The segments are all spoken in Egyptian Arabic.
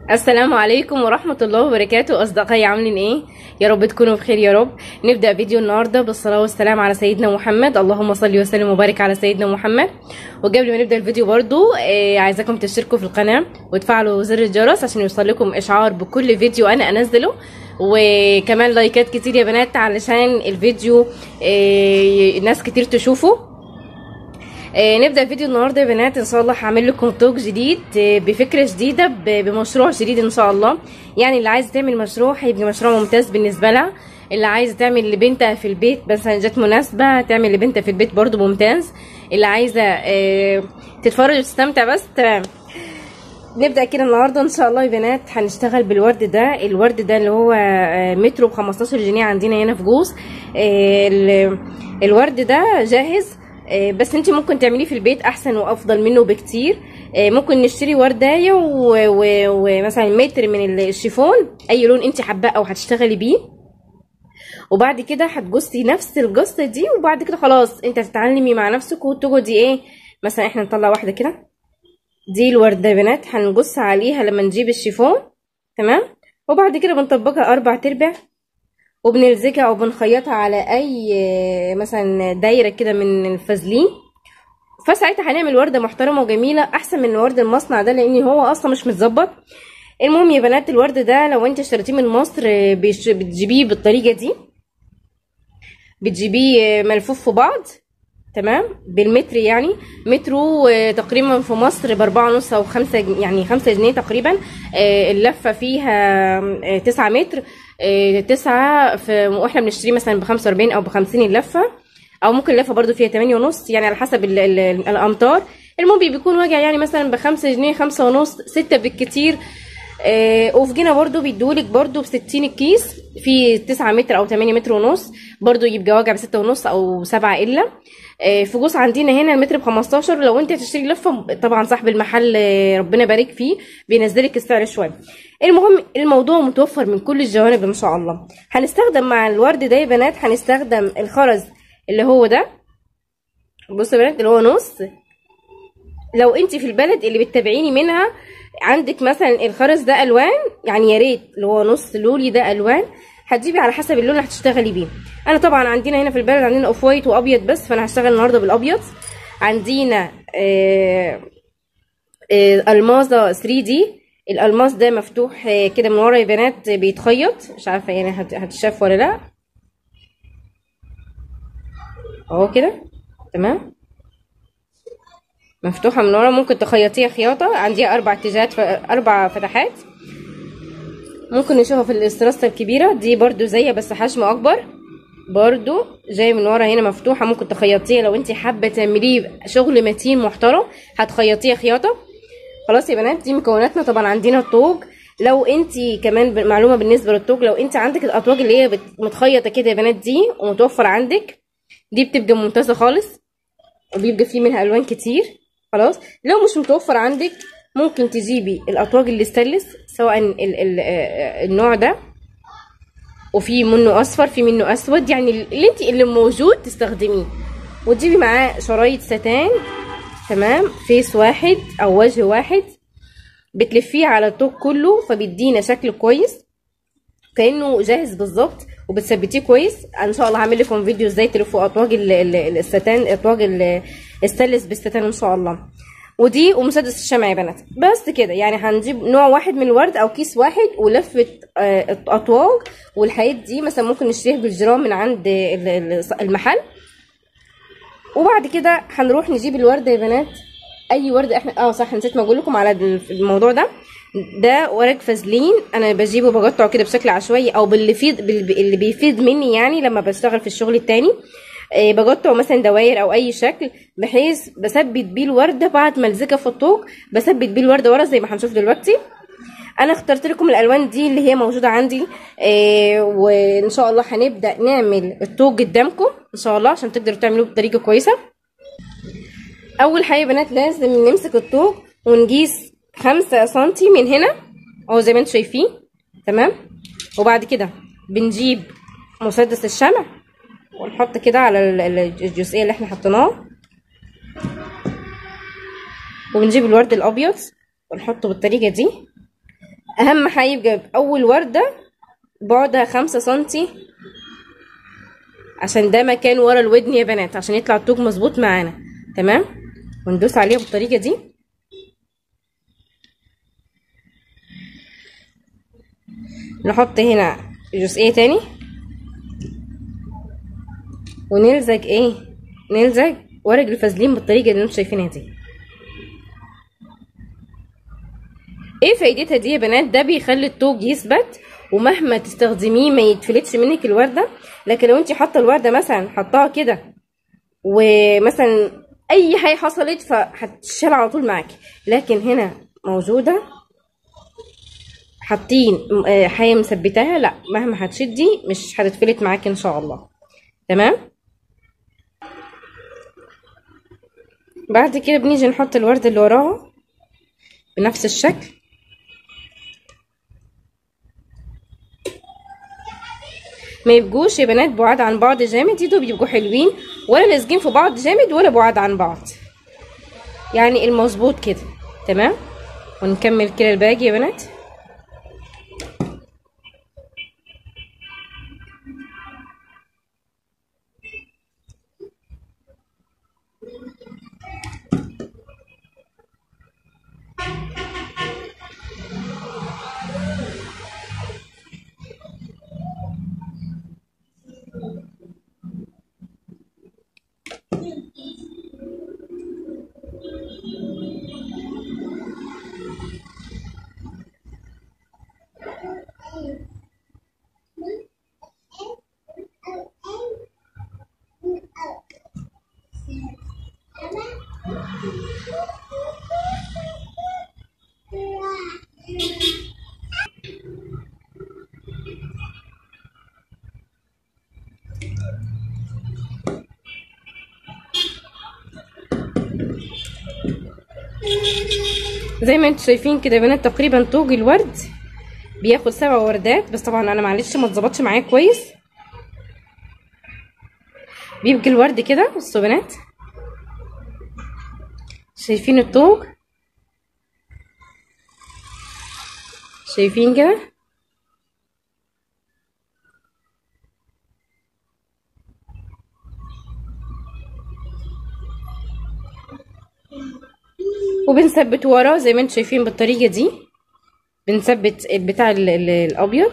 السلام عليكم ورحمة الله وبركاته أصدقائي عاملين إيه؟ يا رب تكونوا بخير يا رب نبدأ فيديو النهاردة بالصلاة والسلام على سيدنا محمد اللهم صل وسلم وبارك على سيدنا محمد وقبل ما نبدأ الفيديو برضو آه عايزاكم تشتركوا في القناة وتفعلوا زر الجرس عشان يوصل لكم إشعار بكل فيديو أنا أنزله وكمان لايكات كتير يا بنات علشان الفيديو آه ناس كتير تشوفه آه نبدا الفيديو النهارده يا بنات ان شاء الله هعمل لكم توك جديد آه بفكره جديده ب- بمشروع جديد ان شاء الله يعني اللي عايز تعمل مشروع هيبقى مشروع ممتاز بالنسبه لها اللي عايزه تعمل لبنتها في البيت مثلا جت مناسبه تعمل لبنتها في البيت برضو ممتاز اللي عايزه آه تتفرج وتستمتع بس تمام نبدا كده النهارده ان شاء الله يا بنات هنشتغل بالورد ده الورد ده اللي هو آه، متر ب 15 جنيه عندنا هنا في جوز آه، ال- الورد ده جاهز آه، بس انت ممكن تعمليه في البيت احسن وافضل منه بكتير آه، ممكن نشتري وردايه و- و- ومثلا متر من الشيفون اي لون انت حباه او هتشتغلي بيه وبعد كده هتجصي نفس الجصه دي وبعد كده خلاص انت هتتعلمي مع نفسك وتقعدي ايه مثلا احنا نطلع واحده كده دي الوردة يا بنات هنقص عليها لما نجيب الشيفون تمام وبعد كده بنطبقها اربع تربع وبنلزقها او بنخيطها على اي آه، مثلا دايره كده من الفازلين فساعتها هنعمل ورده محترمه وجميله احسن من ورد المصنع ده لان هو اصلا مش متظبط المهم يا بنات الورد ده لو انت اشتريتيه من مصر آه، بيش- بتجيبيه بالطريقه دي بتجيبيه آه، ملفوف في بعض تمام بالمتر يعني مترو آه، تقريبا في مصر باربعة ونص او خمسة جن- يعني خمسة جنيه تقريبا آه، اللفة فيها آه، تسعة متر آه، تسعة في واحنا بنشتريه مثلا بخمسة واربعين او بخمسين اللفة او ممكن اللفة برضو فيها تمانية ونص يعني على حسب ال ال الامتار المهم بيكون واجع يعني مثلا بخمسة جنيه خمسة ونص ستة بالكتير آه، وفي جينا برضو بيدولك برضو بستين الكيس في تسعة متر او تمانية متر ونص برضو يبقى واجع بستة ونص او سبعة الا آه، في جوز عندنا هنا المتر ب 15 لو انت هتشتري لفه طبعا صاحب المحل آه، ربنا يبارك فيه بينزلك السعر شويه المهم الموضوع متوفر من كل الجوانب ان شاء الله هنستخدم مع الورد ده يا بنات هنستخدم الخرز اللي هو ده بصوا يا بنات اللي هو نص لو انت في البلد اللي بتتابعيني منها عندك مثلا الخرز ده الوان يعني يا ريت اللي هو نص لولي ده الوان هتجيبي على حسب اللون اللي هتشتغلي بيه انا طبعا عندنا هنا في البلد عندنا اوف وايت وابيض بس فانا هشتغل النهارده بالابيض عندنا آه آه المازه 3 دي الالماس ده مفتوح آه كده من ورا يا بنات بيتخيط مش عارفه يعني هت- هتشاف ولا لا اهو كده تمام مفتوحة من ورا ممكن تخيطيها خياطة عنديها أربع اتجاهات ف... أربع فتحات ممكن نشوفها في الاستراسة الكبيرة دي برضو زيها بس حجم أكبر برضو جاي من ورا هنا مفتوحة ممكن تخيطيها لو انت حابة تعمليه شغل متين محترم هتخيطيها خياطة خلاص يا بنات دي مكوناتنا طبعا عندنا الطوج لو انت كمان ب- معلومة بالنسبة للطوج لو انت عندك الأطواج اللي هي بت- متخيطة كده يا بنات دي ومتوفر عندك دي بتبقى ممتازة خالص وبيبقى فيه منها الوان كتير خلاص لو مش متوفر عندك ممكن تجيبي الاطواج اللي ستانلس سواء ال ال آه، النوع ده وفي منه اصفر في منه اسود يعني اللي انت اللي موجود تستخدميه وتجيبي معاه شرايط ستان تمام فيس واحد او وجه واحد بتلفيه على الطوق كله فبيدينا شكل كويس كانه جاهز بالظبط وبتثبتيه كويس ان شاء الله هعمل لكم فيديو ازاي تلفوا اطواج ال- ال- الستان اطواج ال- الستانلس بالستان ان شاء الله ودي ومسدس الشمع يا بنات بس كده يعني هنجيب نوع واحد من الورد او كيس واحد ولفه آه، اطواج والحاجات دي مثلا ممكن نشتريها بالجرام من عند ال- ال- المحل وبعد كده هنروح نجيب الورده يا بنات اي ورده احنا اه صح نسيت ما اقول لكم على الموضوع ده ده ورق فازلين انا بجيبه بقطعه كده بشكل عشوائي او باللي فيد بال- اللي بيفيد مني يعني لما بشتغل في الشغل التاني آه، بقطعه مثلا دواير او اي شكل بحيث بثبت بيه الورده بعد ما الزقها في الطوق بثبت بيه الورده ورا زي ما هنشوف دلوقتي انا اخترت لكم الالوان دي اللي هي موجوده عندي آه وان شاء الله هنبدا نعمل الطوق قدامكم ان شاء الله عشان تقدروا تعملوه بطريقه كويسه اول حاجه يا بنات لازم نمسك الطوق ونقيس خمسة سنتي من هنا اهو زي ما انتم شايفين تمام وبعد كده بنجيب مسدس الشمع ونحط كده على ال- ال- الجزئيه اللي احنا حطيناها وبنجيب الورد الابيض ونحطه بالطريقه دي اهم حاجه يبقى اول ورده بعدها خمسة سنتي عشان ده مكان ورا الودن يا بنات عشان يطلع الطوج مظبوط معانا تمام وندوس عليها بالطريقه دي نحط هنا جزئيه تاني ونلزق ايه نلزق ورق الفازلين بالطريقه اللي انتم شايفينها دي ايه فايدتها دي يا بنات ده بيخلي الطوج يثبت ومهما تستخدميه ما يتفلتش منك الورده لكن لو انت حاطه الورده مثلا حطاها كده ومثلا اي حاجه حصلت فهتشال على طول معاكي لكن هنا موجوده حاطين آه، حاجه مثبتاها لا مهما هتشدي مش هتتفلت معاكي ان شاء الله تمام بعد كده بنيجي نحط الورده اللي وراها بنفس الشكل ما يبقوش يا بنات بعاد عن بعض جامد يدوب يبقوا حلوين ولا لازقين في بعض جامد ولا بعاد عن بعض يعني المظبوط كده تمام ونكمل كده الباقي يا بنات زي ما انتم شايفين كده يا بنات تقريبا طوج الورد بياخد سبع وردات بس طبعا انا معلش ما اتظبطش معايا كويس بيبقى الورد كده بصوا يا بنات شايفين الطوج شايفين كده وبنثبت ورا زي ما انتم شايفين بالطريقه دي بنثبت البتاع ال- ال- الابيض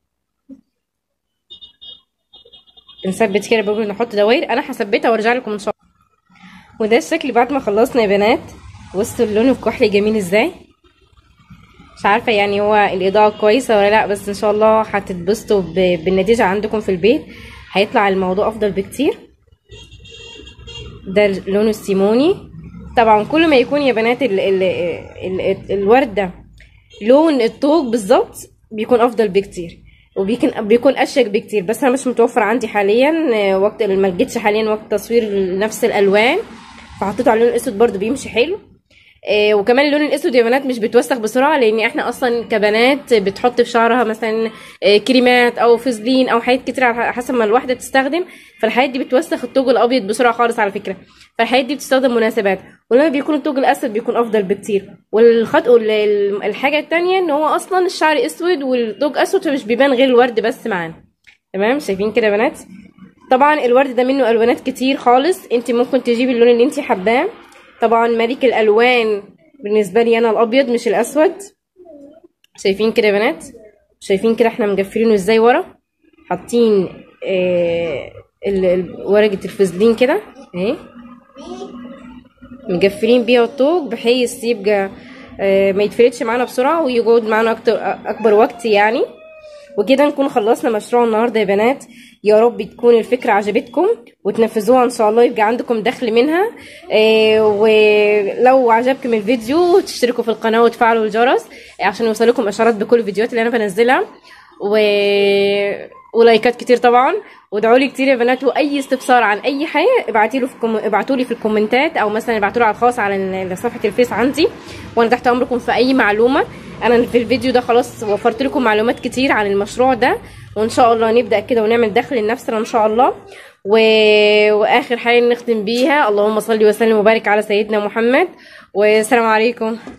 بنثبت كده بقول نحط دواير انا هثبتها وارجع لكم ان شاء الله وده الشكل بعد ما خلصنا يا بنات بصوا اللون الكحلي جميل ازاي مش عارفه يعني هو الاضاءه كويسه ولا لا بس ان شاء الله هتتبسطوا ب- بالنتيجه عندكم في البيت هيطلع الموضوع افضل بكتير ده لونه السيموني طبعا كل ما يكون يا بنات ال ال ال ال الورده لون الطوق بالظبط بيكون افضل بكتير وبيكون بيكون اشيك بكتير بس انا مش متوفر عندي حاليا آه، وقت ما لقيتش حاليا وقت تصوير نفس الالوان فحطيته على اللون الاسود برضو بيمشي حلو آه، وكمان اللون الاسود يا بنات مش بيتوسخ بسرعه لان احنا اصلا كبنات بتحط في شعرها مثلا آه، كريمات او فازلين او حاجات كتير على حسب ما الواحده تستخدم فالحاجات دي بتوسخ الطوج الابيض بسرعه خالص على فكره فالحاجات دي بتستخدم مناسبات ولما بيكون الطوج الاسود بيكون افضل بكتير والخط والحاجه التانية ان هو اصلا الشعر اسود والطوج اسود فمش بيبان غير الورد بس معانا تمام شايفين كده يا بنات طبعا الورد ده منه الوانات كتير خالص انت ممكن تجيبي اللون اللي انت حباه طبعا ملك الالوان بالنسبه لي انا الابيض مش الاسود شايفين كده يا بنات شايفين كده احنا مقفلينه ازاي ورا حاطين آه ال- ال- ورقه الفازلين كده اهي مقفلين بيها الطوق بحيث يبقى آه ما يتفلتش معانا بسرعه ويقعد معانا اكتر اكبر وقت يعني وكده نكون خلصنا مشروع النهارده يا بنات يا رب تكون الفكره عجبتكم وتنفذوها ان شاء الله يبقى عندكم دخل منها إيه ولو عجبكم الفيديو تشتركوا في القناه وتفعلوا الجرس عشان يوصلكم اشعارات بكل الفيديوهات اللي انا بنزلها و... ولايكات كتير طبعا وادعوا لي كتير يا بنات واي استفسار عن اي حاجه ابعتي له في كم... ابعتوا لي في الكومنتات او مثلا ابعتوا لي على الخاص على ال- صفحه الفيس عندي وانا تحت امركم في اي معلومه انا في الفيديو ده خلاص وفرت لكم معلومات كتير عن المشروع ده وان شاء الله نبدا كده ونعمل دخل لنفسنا ان شاء الله و... واخر حاجه نختم بيها اللهم صل وسلم وبارك على سيدنا محمد والسلام عليكم